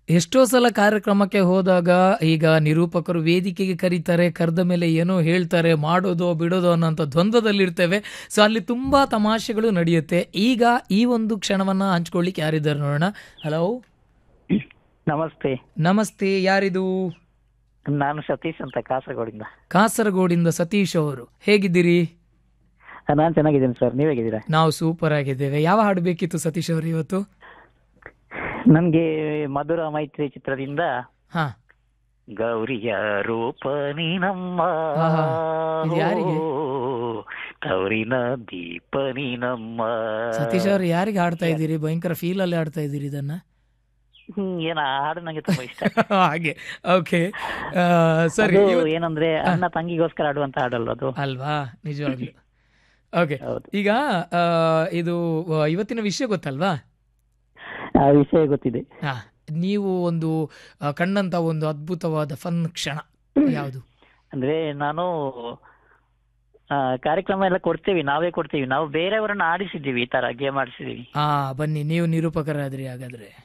ಎಷ್ಟೋ ಸಲ ಕಾರ್ಯಕ್ರಮಕ್ಕೆ ಹೋದಾಗ ಈಗ ನಿರೂಪಕರು ವೇದಿಕೆಗೆ ಕರೀತಾರೆ ಕರೆದ ಮೇಲೆ ಏನೋ ಹೇಳ್ತಾರೆ ಮಾಡೋದೋ ಬಿಡೋದೋ ಅನ್ನೋಂಥ ದ್ವಂದ್ವದಲ್ಲಿರ್ತೇವೆ ಸೊ ಅಲ್ಲಿ ತುಂಬಾ ತಮಾಷೆಗಳು ನಡೆಯುತ್ತೆ ಈಗ ಈ ಒಂದು ಕ್ಷಣವನ್ನ ಹಂಚ್ಕೊಳ್ಳಿಕ್ಕೆ ಯಾರಿದ್ದಾರೆ ನೋಡೋಣ ಹಲೋ ನಮಸ್ತೆ ನಮಸ್ತೆ ಯಾರಿದು ನಾನು ಸತೀಶ್ ಅಂತ ಕಾಸರಗೋಡಿಂದ ಕಾಸರಗೋಡಿಂದ ಸತೀಶ್ ಅವರು ಹೇಗಿದ್ದೀರಿ ನಾನು ಚೆನ್ನಾಗಿದ್ದೀನಿ ಸರ್ ನೀವು ಹೇಗಿದ್ದೀರಾ ನಾವು ಸೂಪರ್ ಆಗಿದ್ದೇವೆ ಯಾವ ಹಾಡು ಬೇಕಿತ್ತು ಸತೀಶ್ ಅವರು ಇವತ್ತು ನನಗೆ ಮಧುರ ಮೈತ್ರಿ ಚಿತ್ರದಿಂದ ಹಾ ಗೌರಿಯ ರೂಪ ನೀನಮ್ಮ ಆಹಾ, ಇದು ಯಾರಿಗೆ? ಗೌರಿನ ದೀಪ ನೀನಮ್ಮ ಸತೀಶ್ ಅವರು ಯಾರಿಗೆ ಹಾಡ್ತಾ ಇದ್ದೀರಿ ಭಯಂಕರ ಫೀಲ್ ಅಲ್ಲಿ ಹಾಡ್ತಾ ಇದ್ದೀರಿ ಇದನ್ನ ಹ್ಮ್, ಏನ ಆ ಹಾಡು ನಂಗೆ ತುಂಬಾ ಇಷ್ಟ ಹಾಗೆ ಓಕೆ ಸರಿ ಅದು ಇವತ್ತು- ಏನಂದ್ರೆ ಅಣ್ಣ ತಂಗಿಗೋಸ್ಕರ ಆಡುವಂತ ಹಾಡಲ್ಲ ಅದು ಅಲ್ವಾ ನಿಜವಾಗ್ಲು ಓಕೆ ಹೌದು ಈಗ ಆ, ಇದು ಆ, ಇವತ್ತಿನ ವಿಷಯ ಗೊತ್ತಲ್ವಾ ಆ ವಿಷಯ ಗೊತ್ತಿದೆ ಹಾ ನೀವು ಒಂದು ಆ, ಕಂಡಂತ ಒಂದು ಅದ್ಭುತವಾದ ಫನ್ ಕ್ಷಣ ಯಾವುದು ಅಂದ್ರೆ ನಾನು ಆ, ಕಾರ್ಯಕ್ರಮ ಎಲ್ಲ ಕೊಡ್ತೇವೆ ನಾವೇ ಕೊಡ್ತೀವಿ ನಾವು ಬೇರೆಯವರನ್ನ ಆಡಿಸಿದ್ದೀವಿ ಈ ತರ ಗೇಮ್ ಆಡಿಸಿದೀವಿ ಹಾ ಬನ್ನಿ ನೀವು ನಿರೂಪಕರಾದ್ರಿ ಹಾಗಾದ್ರೆ